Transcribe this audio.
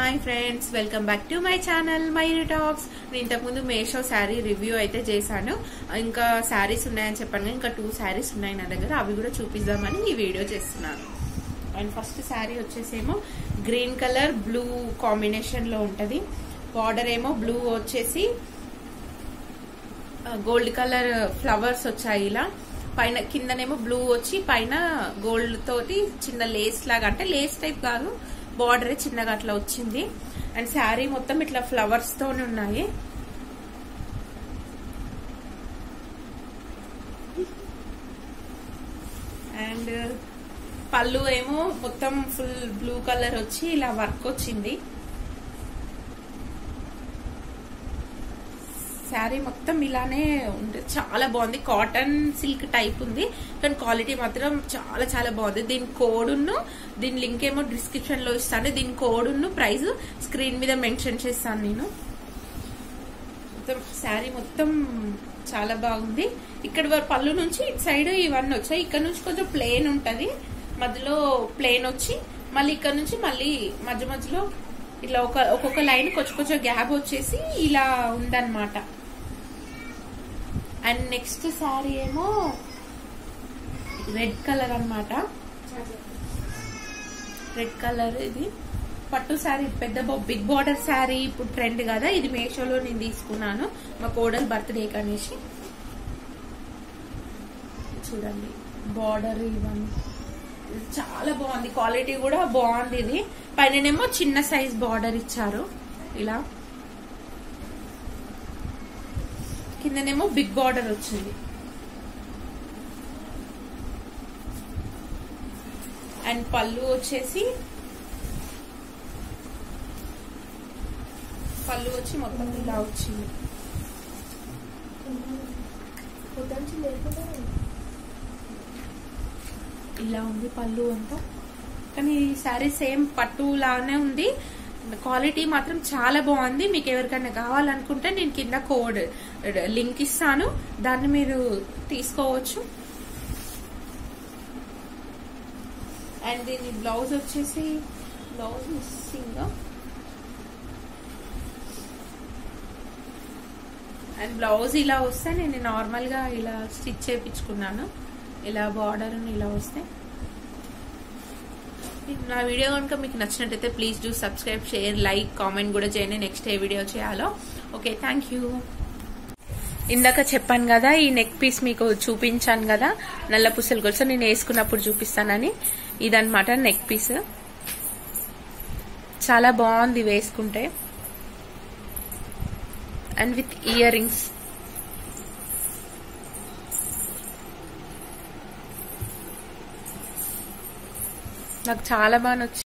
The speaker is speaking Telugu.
hi friends welcome back to my channel My Talks నేను ఇంతకుముందు మేషో శారీ రివ్యూ అయితే చేశాను ఇంకా శారీస్ ఉన్నాయని చెప్పాను ఇంకా టూ శారీస్ ఉన్నాయి నా దగ్గర అవి కూడా చూపిద్దామని ఈ వీడియో చేస్తున్నాను అండ్ ఫస్ట్ శారీ వచ్చేసేమో గ్రీన్ కలర్ బ్లూ కాంబినేషన్ లో ఉంటది బార్డర్ ఏమో బ్లూ వచ్చేసి గోల్డ్ కలర్ ఫ్లవర్స్ వచ్చాయి ఇలా పైన కిందనేమో బ్లూ వచ్చి పైన గోల్డ్ తోటి చిన్న లేస్ లాగా అంటే లేస్ టైప్ కాదు బార్డర్ చిన్నగా అట్లా వచ్చింది అండ్ శారీ మొత్తం ఇట్లా ఫ్లవర్స్ తోనే ఉన్నాయి అండ్ పళ్ళు ఏమో మొత్తం ఫుల్ బ్లూ కలర్ వచ్చి ఇలా వర్క్ వచ్చింది శారీ మొత్తం ఇలానే ఉంటుంది చాలా బాగుంది కాటన్ సిల్క్ టైప్ ఉంది కానీ క్వాలిటీ మాత్రం చాలా చాలా బాగుంది దీని కోడును దీని లింక్ ఏమో డిస్క్రిప్షన్ లో ఇస్తాను దీని కోడును ప్రైస్ స్క్రీన్ మీద మెన్షన్ చేస్తాను నేను మొత్తం శారీ మొత్తం చాలా బాగుంది ఇక్కడ పళ్ళు నుంచి ఇటు సైడ్ ఇవన్నీ వచ్చాయి ఇక్కడ నుంచి కొంచెం ప్లేన్ ఉంటది మధ్యలో ప్లేన్ వచ్చి మళ్ళీ ఇక్కడ నుంచి మళ్ళీ మధ్య మధ్యలో ఇట్లా ఒక ఒక్కొక్క లైన్ కొంచెం కొంచెం గ్యాప్ వచ్చేసి ఇలా ఉందన్నమాట అండ్ నెక్స్ట్ శారీ ఏమో రెడ్ కలర్ అన్నమాట రెడ్ కలర్ ఇది పట్టు శారీ పెద్ద బిగ్ బార్డర్ శారీ ఇప్పుడు ట్రెండ్ కదా ఇది మేషోలో నేను తీసుకున్నాను మా కోడల్ బర్త్డే కనేసి చూడండి బార్డర్ ఇవన్నీ చాలా బాగుంది క్వాలిటీ కూడా బాగుంది ఇది పైననేమో చిన్న సైజ్ బార్డర్ ఇచ్చారు ఇలా కిందనేమో బిగ్ బార్డర్ వచ్చింది అండ్ పళ్ళు వచ్చేసి పళ్ళు వచ్చి మొత్తం ఇలా వచ్చింది ఇలా ఉంది పళ్ళు అంతా కానీ ఈ శారీ సేమ్ పట్టు లాగానే ఉంది క్వాలిటీ మాత్రం చాలా బాగుంది మీకు ఎవరికైనా కావాలనుకుంటే నేను కింద కోడ్ లింక్ ఇస్తాను దాన్ని మీరు తీసుకోవచ్చు అండ్ దీని బ్లౌజ్ వచ్చేసి బ్లౌజ్ మిస్సింగ్ అండ్ బ్లౌజ్ ఇలా వస్తే నేను నార్మల్ గా ఇలా స్టిచ్ చేయించుకున్నాను ఇలా బార్డర్ ఇలా వస్తే నా వీడియో కనుక మీకు నచ్చినట్టయితే please do subscribe share like comment కూడా చేయండి నెక్స్ట్ ఏ వీడియో చేయాలో ఓకే థ్యాంక్ యూ ఇందాక చెప్పాను కదా ఈ నెక్ పీస్ మీకు చూపించాను కదా నల్ల పుసలు కోసం నేను వేసుకున్నప్పుడు చూపిస్తానని ఇదనమాట నెక్ పీస్ చాలా బాగుంది వేసుకుంటే అండ్ విత్ ఇయర్ రింగ్స్ నాకు చాలా బాగా నచ్చింది